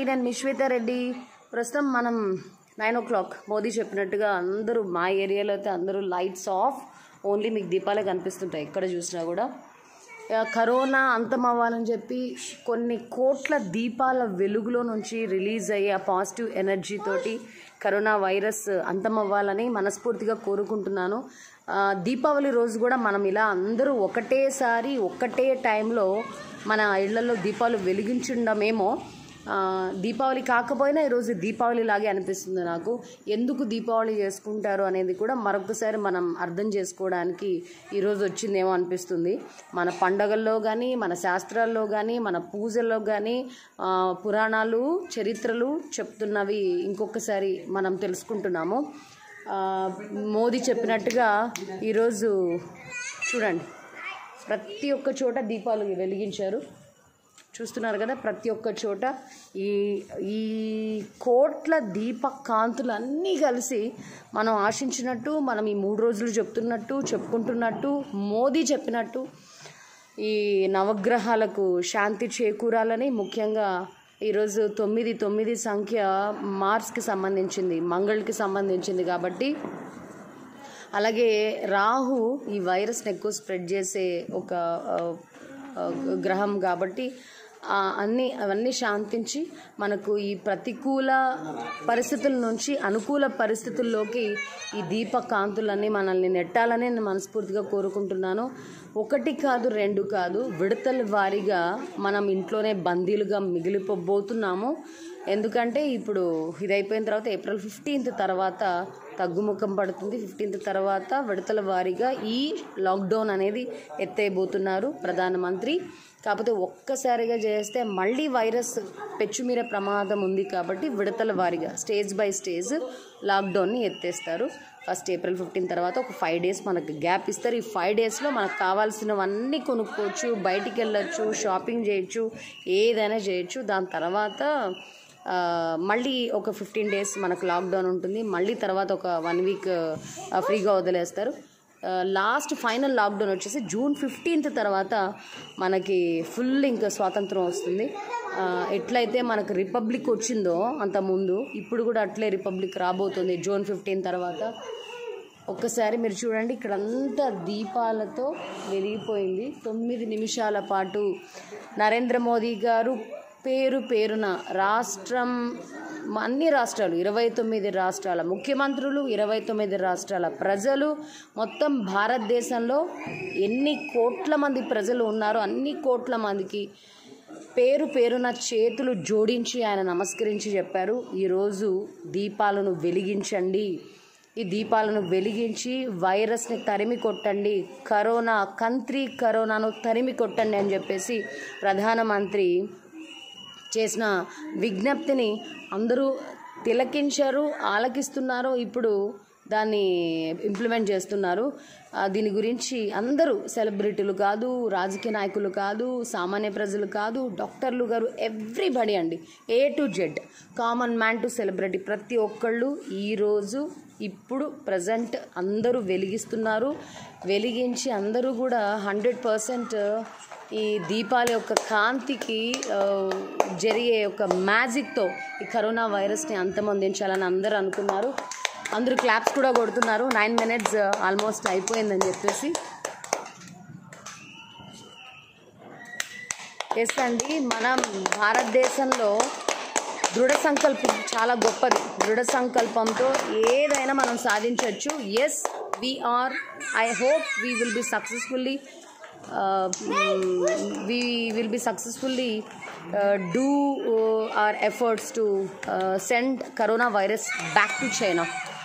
నేను మీ శ్వేతారెడ్డి ప్రస్తుతం మనం నైన్ ఓ క్లాక్ మోదీ చెప్పినట్టుగా అందరూ మా ఏరియాలో అయితే అందరూ లైట్స్ ఆఫ్ ఓన్లీ మీకు దీపాలే కనిపిస్తుంటాయి ఎక్కడ చూసినా కూడా ఆ, కరోనా అంతం అవ్వాలని చెప్పి కొన్ని కోట్ల దీపాల వెలుగులో నుంచి రిలీజ్ అయ్యే ఆ పాజిటివ్ ఎనర్జీ తోటి కరోనా వైరస్ అంతం అవ్వాలని మనస్ఫూర్తిగా కోరుకుంటున్నాను ఆ, దీపావళి రోజు కూడా మనం ఇలా అందరూ ఒకటేసారి ఒకటే టైంలో మన ఇళ్లలో దీపాలు వెలిగించుండమేమో ఆ, దీపావళి కాకపోయినా ఈరోజు దీపావళి లాగే అనిపిస్తుంది నాకు ఎందుకు దీపావళి చేసుకుంటారు అనేది కూడా మరొకసారి మనం అర్థం చేసుకోవడానికి ఈరోజు వచ్చిందేమో అనిపిస్తుంది మన పండగల్లో కానీ మన శాస్త్రాల్లో కానీ మన పూజల్లో కానీ ఆ, పురాణాలు చరిత్రలు చెప్తున్నవి ఇంకొకసారి మనం తెలుసుకుంటున్నాము ఆ, మోదీ చెప్పినట్టుగా ఈరోజు చూడండి ప్రతి ఒక్క చోట దీపాలు వెలిగించారు చూస్తున్నారు కదా ప్రతి ఒక్క చోట ఈ ఈ కోట్ల దీప కాంతులు అన్నీ కలిసి మనం ఆశించినట్టు మనం ఈ మూడు రోజులు చెప్తున్నట్టు చెప్పుకుంటున్నట్టు మోదీ చెప్పినట్టు ఈ నవగ్రహాలకు శాంతి చేకూరాలని ముఖ్యంగా ఈరోజు తొమ్మిది తొమ్మిది సంఖ్య మార్స్కి సంబంధించింది మంగళకి సంబంధించింది కాబట్టి అలాగే రాహు ఈ వైరస్ని ఎక్కువ స్ప్రెడ్ చేసే ఒక ఆ, ఆ, గ్రహం కాబట్టి ఆ, అన్ని అవన్నీ శాంతించి మనకు ఈ ప్రతికూల పరిస్థితుల నుంచి అనుకూల పరిస్థితుల్లోకి ఈ దీప కాంతులన్నీ మనల్ని నెట్టాలని నేను మనస్ఫూర్తిగా కోరుకుంటున్నాను ఒకటి కాదు రెండు కాదు విడతల వారీగా మనం ఇంట్లోనే బందీలుగా మిగిలిపోబోతున్నాము ఎందుకంటే ఇప్పుడు ఇది అయిపోయిన తర్వాత ఏప్రిల్ ఫిఫ్టీన్త్ తర్వాత తగ్గుముఖం పడుతుంది ఫిఫ్టీన్త్ తర్వాత విడతల వారీగా ఈ లాక్డౌన్ అనేది ఎత్తేయబోతున్నారు ప్రధానమంత్రి కాకపోతే ఒక్కసారిగా చేస్తే మళ్ళీ వైరస్ పెచ్చుమీర ప్రమాదం ఉంది కాబట్టి విడతల వారీగా స్టేజ్ బై స్టేజ్ లాక్డౌన్ని ఎత్తేస్తారు ఫస్ట్ ఏప్రిల్ ఫిఫ్టీన్ తర్వాత ఒక ఫైవ్ డేస్ మనకు గ్యాప్ ఇస్తారు ఈ ఫైవ్ డేస్లో మనకు కావాల్సినవన్నీ కొనుక్కోవచ్చు బయటికి వెళ్ళొచ్చు షాపింగ్ చేయొచ్చు ఏదైనా చేయొచ్చు దాని తర్వాత ఆ, మళ్ళీ ఒక ఫిఫ్టీన్ డేస్ మనకు లాక్డౌన్ ఉంటుంది మళ్ళీ తర్వాత ఒక వన్ వీక్ ఫ్రీగా వదిలేస్తారు లాస్ట్ ఫైనల్ లాక్డౌన్ వచ్చేసి జూన్ ఫిఫ్టీన్త్ తర్వాత మనకి ఫుల్ ఇంకా స్వాతంత్రం వస్తుంది ఆ, ఎట్లయితే మనకు రిపబ్లిక్ వచ్చిందో అంత ముందు ఇప్పుడు కూడా అట్లే రిపబ్లిక్ రాబోతుంది జూన్ ఫిఫ్టీన్ తర్వాత ఒక్కసారి మీరు చూడండి ఇక్కడంతా దీపాలతో వెలిగిపోయింది తొమ్మిది నిమిషాల పాటు నరేంద్ర మోదీ గారు పేరు పేరున రాష్ట్రం అన్ని రాష్ట్రాలు ఇరవై తొమ్మిది రాష్ట్రాల ముఖ్యమంత్రులు ఇరవై తొమ్మిది రాష్ట్రాల ప్రజలు మొత్తం భారతదేశంలో ఎన్ని కోట్ల మంది ప్రజలు ఉన్నారో అన్ని కోట్ల మందికి పేరు పేరున చేతులు జోడించి ఆయన నమస్కరించి చెప్పారు ఈరోజు దీపాలను వెలిగించండి ఈ దీపాలను వెలిగించి వైరస్ని తరిమి కొట్టండి కరోనా కంత్రి కరోనాను తరిమి కొట్టండి అని చెప్పేసి ప్రధానమంత్రి చేసిన విజ్ఞప్తిని అందరూ తిలకించారు ఆలకిస్తున్నారు ఇప్పుడు దాన్ని ఇంప్లిమెంట్ చేస్తున్నారు ఆ, దీని గురించి అందరూ సెలబ్రిటీలు కాదు రాజకీయ నాయకులు కాదు సామాన్య ప్రజలు కాదు డాక్టర్లు గారు ఎవ్రీబడి అండి A to Z common man to celebrity ప్రతి ఒక్కళ్ళు ఈరోజు ఇప్పుడు ప్రజెంట్ అందరూ వెలిగిస్తున్నారు వెలిగించి అందరూ కూడా హండ్రెడ్ పర్సెంట్ ఈ దీపాల యొక్క కాంతికి ఆ, జరిగే ఒక మ్యాజిక్తో ఈ కరోనా వైరస్ని అంతమొందించాలని అందరూ అనుకున్నారు అందరూ క్లాప్స్ కూడా కొడుతున్నారు నైన్ మినిట్స్ ఆల్మోస్ట్ అయిపోయిందని చెప్పేసి ఎస్ అండి మనం భారతదేశంలో దృఢ సంకల్పం చాలా గొప్పది దృఢ సంకల్పంతో ఏదైనా మనం సాధించవచ్చు yes we are I hope we will be successfully we will be successfully do our efforts to send corona virus back to China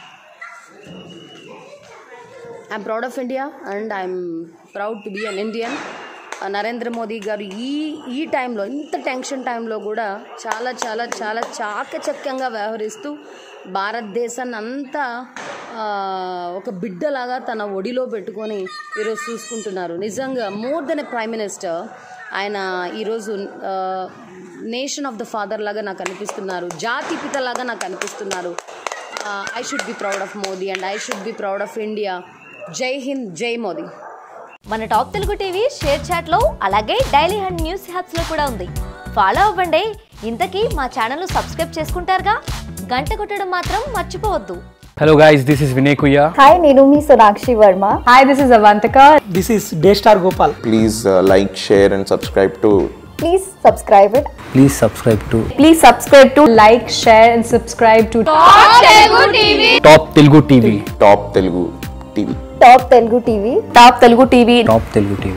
I'm proud of India and I'm proud to be an Indian Narendra Modi garu ఈ ఈ టైంలో ఇంత tension టైంలో కూడా చాలా చాలా చాలా చాకచక్యంగా వ్యవహరిస్తూ భారతదేశాన్ని అంతా ఆ, ఒక బిడ్డలాగా తన ఒడిలో పెట్టుకొని ఈరోజు చూసుకుంటున్నారు నిజంగా more than a prime minister ఆయన ఈరోజు నేషన్ ఆఫ్ ద ఫాదర్ లాగా నాకు అనిపిస్తున్నారు జాతి పితలాగా నాకు అనిపిస్తున్నారు I should be proud of Modi and I should be proud of India Jai Hind Jai Modi మన top Telugu TV ShareChat లో అలాగే డైలీ హండ్ న్యూస్ హ్యాప్స్ లో కూడా ఉంది ఫాలో అవ్వండి ఇంతకీ మా ఛానల్ సబ్స్క్రైబ్ చేసుకుంటారుగా గంట కొట్టడం మాత్రం మర్చిపోవద్దు Hello guys, this is Vinay Kuya. Hi నేను మీ Sonakshi Varma Hi, this is Avantika. This is Daystar Gopal. please uh, like, share, and subscribe to please subscribe it Please subscribe to Please subscribe to like, share, and subscribe to Top Telugu TV. Top Telugu TV. Top Telugu TV Top Telugu TV. Top Telugu TV.